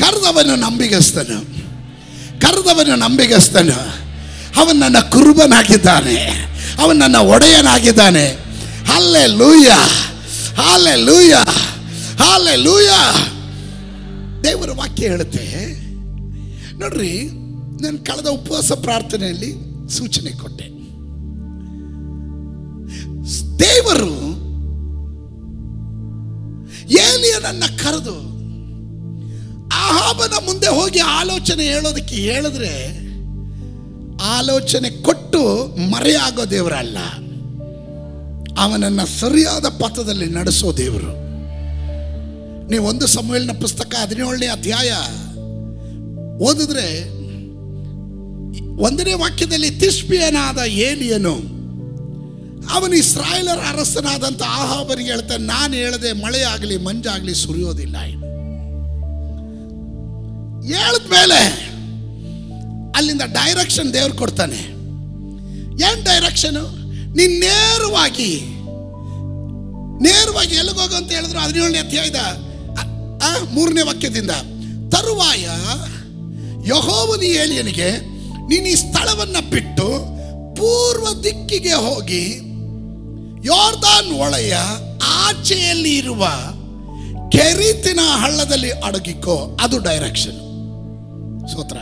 ಕರೆದವನು ನಂಬಿಗಸ್ತನು ಕರೆದವನು ನಂಬಿಗಸ್ತನು ಅವನು ನನ್ನ ಕುರುಬನಾಗಿದ್ದಾನೆ ಅವನು ನನ್ನ ಒಡೆಯನಾಗಿದ್ದಾನೆ ಅಲ್ಲೇ ಲೂಯ ಹಾಲೆ ಲೂಯ ಹಾಲೆ ಲೂಯ ದೇವರ ವಾಕ್ಯ ಹೇಳುತ್ತೆ ನೋಡ್ರಿ ನಾನು ಕಳೆದ ಉಪವಾಸ ಪ್ರಾರ್ಥನೆಯಲ್ಲಿ ಸೂಚನೆ ಕೊಟ್ಟೆ ದೇವರು ಏಲಿಯನನ್ನ ಕರೆದು ಆಹಾಬನ ಮುಂದೆ ಹೋಗಿ ಆಲೋಚನೆ ಹೇಳೋದಕ್ಕೆ ಹೇಳಿದ್ರೆ ಆಲೋಚನೆ ಕೊಟ್ಟು ಮರೆಯಾಗೋ ದೇವರಲ್ಲ ಅವನನ್ನ ಸರಿಯಾದ ಪಥದಲ್ಲಿ ನಡೆಸೋ ದೇವರು ನೀವು ಒಂದು ಸಮಯಲಿನ ಪುಸ್ತಕ ಹದಿನೇಳನೇ ಅಧ್ಯಾಯ ಓದಿದ್ರೆ ಒಂದನೇ ವಾಕ್ಯದಲ್ಲಿ ತಿಷ್ಪಿಯನಾದ ಏಲಿಯನು ಅವನು ಇಸ್ರಾಯೇಲರ ಅರಸನಾದಂಥ ಆಹಾಬರಿಗೆ ಹೇಳ್ತಾನೆ ನಾನು ಹೇಳದೆ ಮಳೆ ಆಗಲಿ ಮಂಜಾಗಲಿ ಸುರಿಯೋದಿಲ್ಲ ಹೇಳಿದ್ಮೇಲೆ ಅಲ್ಲಿಂದ ಡೈರೆಕ್ಷನ್ ದೇವ್ರು ಕೊಡ್ತಾನೆ ಏನ್ ಡೈರೆಕ್ಷನ್ ನೀನ್ ನೇರವಾಗಿ ನೇರವಾಗಿ ಎಲ್ಲಿಗೆ ಹೋಗು ಅಂತ ಹೇಳಿದ್ರು ಹದಿನೇಳನೇ ಅಧ್ಯಾಯದ ಅ- ಆ, ಮೂರನೇ ವಾಕ್ಯದಿಂದ ತರುವಾಯ ಯಹೋವನಿ ಏಲಿಯನಿಗೆ ನೀನು ಈ ಸ್ಥಳವನ್ನ ಬಿಟ್ಟು ಪೂರ್ವ ದಿಕ್ಕಿಗೆ ಹೋಗಿ ಯೋರ್ದಾನ್ ಒಳೆಯ ಆಚೆಯಲ್ಲಿ ಇರುವ ಕೆರೀತಿನ ಹಳ್ಳದಲ್ಲಿ ಅಡಗಿಕೋ ಅದು ಡೈರೆಕ್ಷನ್ ಸೂತ್ರ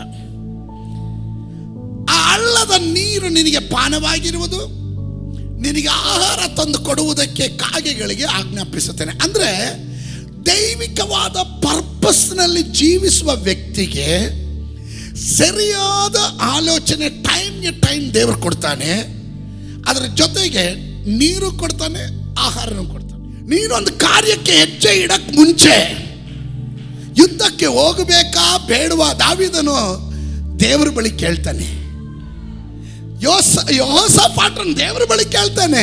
ಆ ಹಳ್ಳದ ನೀರು ನಿನಗೆ ಪಾನವಾಗಿರುವುದು ನಿನಗೆ ಆಹಾರ ತಂದು ಕೊಡುವುದಕ್ಕೆ ಕಾಗೆಗಳಿಗೆ ಆಜ್ಞಾಪಿಸುತ್ತೇನೆ ಅಂದ್ರೆ ದೈವಿಕವಾದ ಪರ್ಪಸ್ನಲ್ಲಿ ಜೀವಿಸುವ ವ್ಯಕ್ತಿಗೆ ಸರಿಯಾದ ಆಲೋಚನೆ ಟೈಮ್ಗೆ ಟೈಮ್ ದೇವರು ಕೊಡ್ತಾನೆ ಅದರ ಜೊತೆಗೆ ನೀರು ಕೊಡ್ತಾನೆ ಆಹಾರನೂ ಕೊಡ್ತಾನೆ ನೀನೊಂದು ಕಾರ್ಯಕ್ಕೆ ಹೆಜ್ಜೆ ಇಡಕ್ ಮುಂಚೆ ಯುದ್ಧಕ್ಕೆ ಹೋಗಬೇಕಾ ಬೇಡವಾ ದಾವಿದನು ದೇವರ ಬಳಿ ಕೇಳ್ತಾನೆ ಯೋಸ ಯೋಸ ಪಾಠನ್ ದೇವರ ಬಳಿ ಕೇಳ್ತಾನೆ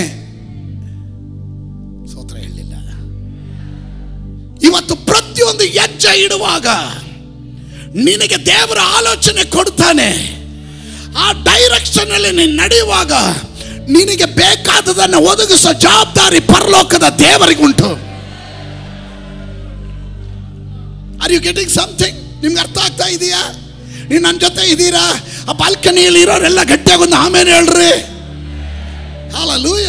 ಸೋತ್ರ ಹೇಳಲಿಲ್ಲ ಇವತ್ತು ಪ್ರತಿಯೊಂದು ಹೆಜ್ಜೆ ಇಡುವಾಗ ನಿನಗೆ ದೇವರ ಆಲೋಚನೆ ಕೊಡ್ತಾನೆ ಆ ಡೈರೆಕ್ಷನ್ ಅಲ್ಲಿ ನೀನು ನಡೆಯುವಾಗ ನಿನಗೆ ಬೇಕಾದದನ್ನು ಒದಗಿಸೋ ಜವಾಬ್ದಾರಿ ಪರಲೋಕದ ದೇವರಿಗೆ ಉಂಟು ಆರ್ ಯು ಗೆಟಿಂಗ್ ಸಮಥಿಂಗ್ ನಿಮ್ಗೆ ಅರ್ಥ ಆಗ್ತಾ ಇದೆಯಾ ನೀವು ನನ್ನ ಜೊತೆ ಇದ್ದೀರಾ ಆ ಬಾಲ್ಕನಿಯಲ್ಲಿ ಇರೋರೆಲ್ಲ ಗಟ್ಟಿಯಾಗಿ ಒಂದು ಆಮೇಲೆ ಹೇಳ್ರಿ ಹಾಲೂಯ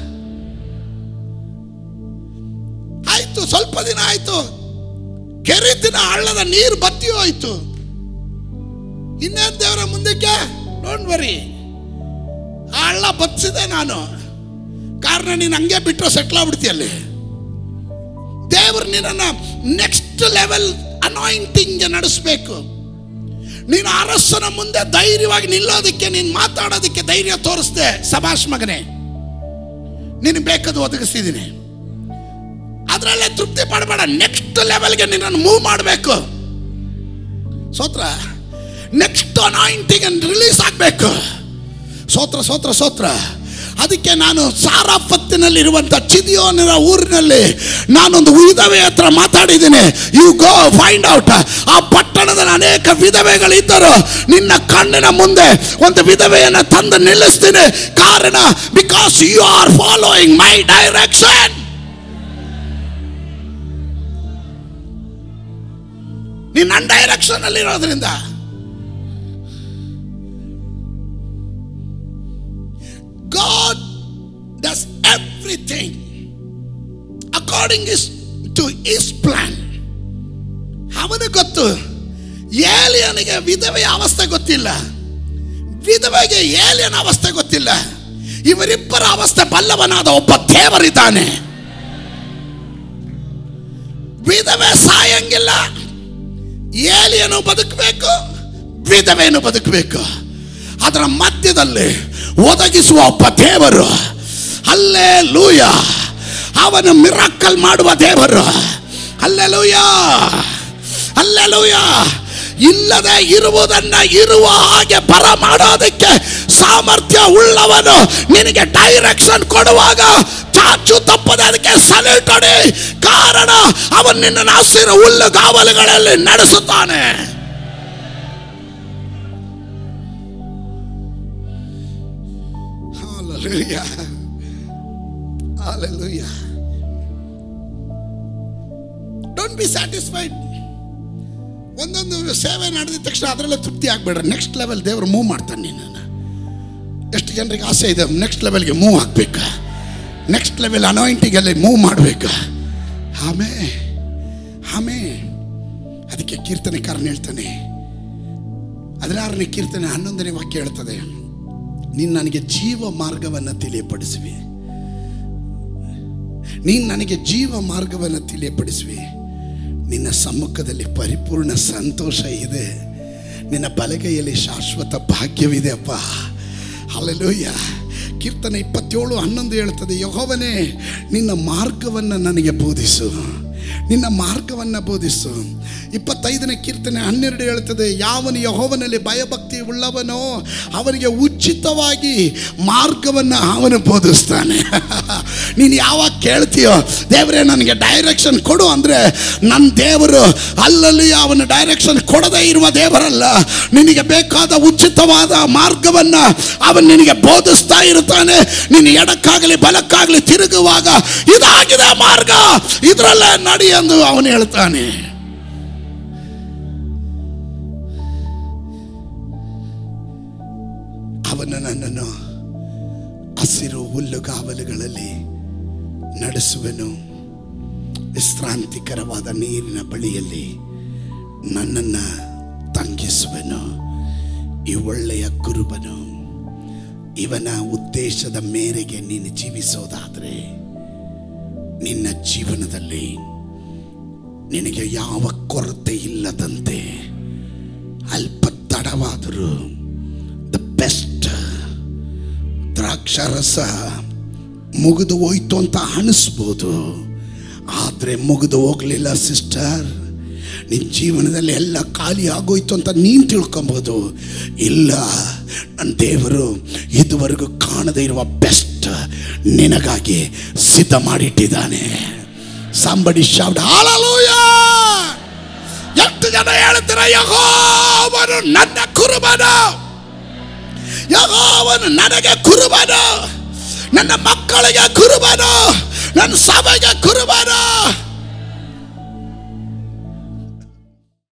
ಆಯ್ತು ಸ್ವಲ್ಪ ದಿನ ಆಯ್ತು ಕೆರೆತಿನ ಹಳ್ಳದ ನೀರು ಬತ್ತಿ ಹೋಯ್ತು ಇನ್ನೇನ್ ದೇವರ ಮುಂದಕ್ಕೆ ಡೋಂಟ್ ವರಿ ಆ ಹಳ್ಳ ಬತ್ತಿಸಿದೆ ನಾನು ಕಾರಣ ನೀನು ಹಂಗೆ ಬಿಟ್ಟರೆ ಸೆಟ್ಲ್ ಆಗ್ಬಿಡ್ತೀಯಲ್ಲಿ ದೇವರು ನಿನ್ನನ್ನ ನೆಕ್ಸ್ಟ್ ಲೆವೆಲ್ ಅನಾಯಿಂಟಿಂಗ್ ನಡೆಸಬೇಕು ನೀನು ಅರಸನ ಮುಂದೆ ಧೈರ್ಯವಾಗಿ ನಿಲ್ಲೋದಕ್ಕೆ ನೀನು ಮಾತಾಡೋದಕ್ಕೆ ಧೈರ್ಯ ತೋರಿಸ್ದೆ ಸಭಾಷ್ ಮಗನೇ ನೀನು ಬೇಕಾದ ಒದಗಿಸಿದ್ದೀನಿ ಅದರಲ್ಲೇ ತೃಪ್ತಿ ಪಡಬೇಡ ನೆಕ್ಸ್ಟ್ ಲೆವೆಲ್ಗೆ ನಿನ್ನನ್ನು ಮೂವ್ ಮಾಡಬೇಕು ಸೋತ್ರ ನೆಕ್ಸ್ಟ್ ಅನಾಯಿಂಟಿಂಗ್ ರಿಲೀಸ್ ಆಗಬೇಕು ಸೋತ್ರ ಸೋತ್ರ ಸೋತ್ರ ಅದಕ್ಕೆ ನಾನು ಸಾರಾಪತ್ತಿನಲ್ಲಿರುವಂಥ ಚಿದಿಯೋನಿನ ಊರಿನಲ್ಲಿ ನಾನೊಂದು ವಿಧವೆ ಹತ್ರ ಮಾತಾಡಿದ್ದೀನಿ ಯು ಗೋ ಫೈಂಡ್ ಔಟ್ ಆ ಪಟ್ಟಣದಲ್ಲಿ ಅನೇಕ ವಿಧವೆಗಳಿದ್ದರು ನಿನ್ನ ಕಣ್ಣಿನ ಮುಂದೆ ಒಂದು ವಿಧವೆಯನ್ನು ತಂದು ನಿಲ್ಲಿಸ್ತೀನಿ ಕಾರಣ because you are following my direction ನೀನು ನನ್ನ ಡೈರೆಕ್ಷನ್ ಅಲ್ಲಿ ಇರೋದ್ರಿಂದ God does everything according is to his plan. ಅವನಿಗೆ ಗೊತ್ತು ಏಲಿಯನಿಗೆ ವಿಧವೆಯ ಅವಸ್ಥೆ ಗೊತ್ತಿಲ್ಲ ವಿಧವೆಗೆ ಏಲಿಯನ ಅವಸ್ಥೆ ಗೊತ್ತಿಲ್ಲ ಇವರಿಬ್ಬರ ಅವಸ್ಥೆ ಬಲ್ಲವನಾದ ಒಬ್ಬ ದೇವರಿದ್ದಾನೆ ವಿಧವೆ ಸಾಯಂಗಿಲ್ಲ ಏಲಿಯನು ಬದುಕಬೇಕು ವಿಧವೆಯನ್ನು ಬದುಕಬೇಕು ಅದರ ಮಧ್ಯದಲ್ಲಿ ಒದಗಿಸುವ ಒಬ್ಬ ದೇವರು ಅಲ್ಲೇ ಲೂಯ ಅವನು ಮಿರಾಕಲ್ ಮಾಡುವ ದೇವರು ಅಲ್ಲೇ ಲೂಯ ಅಲ್ಲೇ ಲೂಯ ಇಲ್ಲದೆ ಇರುವುದನ್ನ ಇರುವ ಹಾಗೆ ಬರ ಮಾಡೋದಕ್ಕೆ ಸಾಮರ್ಥ್ಯ ಉಳ್ಳವನು ನಿನಗೆ ಡೈರೆಕ್ಷನ್ ಕೊಡುವಾಗ ಚಾಚು ತಪ್ಪದೆ ಅದಕ್ಕೆ ಸಲ್ಯೂಟ್ ಹೊಡಿ ಕಾರಣ ಅವನು ನಿನ್ನ ಹಸಿರು ಹುಲ್ಲುಗಾವಲುಗಳಲ್ಲಿ ನಡೆಸುತ್ತಾನೆ Hallelujah. Hallelujah. Don't be satisfied. ಒಂದೊಂದು ಸೇವೆ ನಡೆದ ತಕ್ಷಣ ಅದರಲ್ಲೇ ತೃಪ್ತಿ ಆಗ್ಬೇಡ್ರಿ ನೆಕ್ಸ್ಟ್ ಲೆವೆಲ್ ದೇವರು ಮೂವ್ ಮಾಡ್ತಾನೆ ನಿನ್ನನ್ನು ಎಷ್ಟು ಜನರಿಗೆ ಆಸೆ ಇದೆ ನೆಕ್ಸ್ಟ್ ಲೆವೆಲ್ಗೆ ಮೂವ್ ಆಗ್ಬೇಕಾ ನೆಕ್ಸ್ಟ್ ಲೆವೆಲ್ ಅನಾಯಿಂಟಿಗಲ್ಲಿ ಮೂವ್ ಮಾಡಬೇಕಾ ಆಮೇ ಆಮೇ ಅದಕ್ಕೆ ಕೀರ್ತನೆಕಾರನ ಹೇಳ್ತಾನೆ ಹದಿನಾರನೇ ಕೀರ್ತನೆ ಹನ್ನೊಂದನೇ ವಾಕ್ಯ ಹೇಳ್ತದೆ ನೀನು ನನಗೆ ಜೀವ ಮಾರ್ಗವನ್ನು ತಿಳಿಯಪಡಿಸುವಿ ನೀನು ನನಗೆ ಜೀವ ಮಾರ್ಗವನ್ನು ತಿಳಿಯಪಡಿಸುವಿ ನಿನ್ನ ಸಮ್ಮುಖದಲ್ಲಿ ಪರಿಪೂರ್ಣ ಸಂತೋಷ ಇದೆ ನಿನ್ನ ಬಲಗೈಯಲ್ಲಿ ಶಾಶ್ವತ ಭಾಗ್ಯವಿದೆ ಅಪ್ಪ ಅಲ್ಲೆಲೂಯ್ಯ ಕೀರ್ತನೆ ಇಪ್ಪತ್ತೇಳು ಹನ್ನೊಂದು ಹೇಳ್ತದೆ ಯಹೋವನೇ ನಿನ್ನ ಮಾರ್ಗವನ್ನು ನನಗೆ ಬೋಧಿಸು ನಿನ್ನ ಮಾರ್ಗವನ್ನು ಬೋಧಿಸು ಇಪ್ಪತ್ತೈದನೇ ಕೀರ್ತನೆ ಹನ್ನೆರಡು ಹೇಳ್ತದೆ ಯಾವನು ಯಹೋವನಲ್ಲಿ ಭಯಭಕ್ತಿ ಉಳ್ಳವನೋ ಅವನಿಗೆ ಉಚಿತವಾಗಿ ಮಾರ್ಗವನ್ನು ಅವನು ಬೋಧಿಸ್ತಾನೆ ನೀನು ಯಾವಾಗ ಕೇಳ್ತೀಯೋ ದೇವರೇ ನನಗೆ ಡೈರೆಕ್ಷನ್ ಕೊಡು ಅಂದರೆ ನನ್ನ ದೇವರು ಅಲ್ಲಲ್ಲಿ ಅವನ ಡೈರೆಕ್ಷನ್ ಕೊಡದೇ ಇರುವ ದೇವರಲ್ಲ ನಿನಗೆ ಬೇಕಾದ ಉಚಿತವಾದ ಮಾರ್ಗವನ್ನು ಅವನು ನಿನಗೆ ಬೋಧಿಸ್ತಾ ಇರುತ್ತಾನೆ ನೀನು ಎಡಕ್ಕಾಗಲಿ ಬಲಕ್ಕಾಗಲಿ ತಿರುಗುವಾಗ ಇದಾಗಿದೆ ಮಾರ್ಗ ಇದರಲ್ಲೇ ನಡಿ ಎಂದು ಅವನು ಹೇಳ್ತಾನೆ ಅವನು ನನ್ನನ್ನು ಹಸಿರು ಹುಲ್ಲುಗಾವಲುಗಳಲ್ಲಿ ನಡೆಸುವೆನು ವಿಶ್ರಾಂತಿಕರವಾದ ನೀರಿನ ಬಳಿಯಲ್ಲಿ ನನ್ನನ್ನು ತಂಗಿಸುವೆನು ಈ ಒಳ್ಳೆಯ ಕುರುಬನು ಇವನ ಉದ್ದೇಶದ ಮೇರೆಗೆ ನೀನು ಜೀವಿಸೋದಾದರೆ ನಿನ್ನ ಜೀವನದಲ್ಲಿ ನಿನಗೆ ಯಾವ ಕೊರತೆ ಇಲ್ಲದಂತೆ ಅಲ್ಪ ತಡವಾದರೂ ದ ಬೆಸ್ಟ್ ದ್ರಾಕ್ಷಾರಸ ಮುಗಿದು ಹೋಯ್ತು ಅಂತ ಅನಿಸ್ಬೋದು ಆದರೆ ಮುಗಿದು ಹೋಗಲಿಲ್ಲ ಸಿಸ್ಟರ್ ನಿನ್ನ ಜೀವನದಲ್ಲಿ ಎಲ್ಲ ಖಾಲಿ ಆಗೋಯ್ತು ಅಂತ ನೀನು ತಿಳ್ಕೊಬೋದು ಇಲ್ಲ ನನ್ನ ದೇವರು ಇದುವರೆಗೂ ಕಾಣದೇ ಇರುವ ಬೆಸ್ಟ್ ನಿನಗಾಗಿ ಸಿದ್ಧ ಮಾಡಿಟ್ಟಿದ್ದಾನೆ ಸಾಂಬಡಿ ಶಾವ್ಡ್ ಹಾಲಲೂಯ ಎಷ್ಟು ಜನ ಹೇಳ್ತೀರ ಯಹೋವನು ನನ್ನ ಕುರುಬನು ಯಹೋವನು ನನಗೆ ಕುರುಬನು ನನ್ನ ಮಕ್ಕಳಿಗೆ ಕುರುಬನು ನನ್ನ ಸಭೆಗೆ ಕುರುಬನು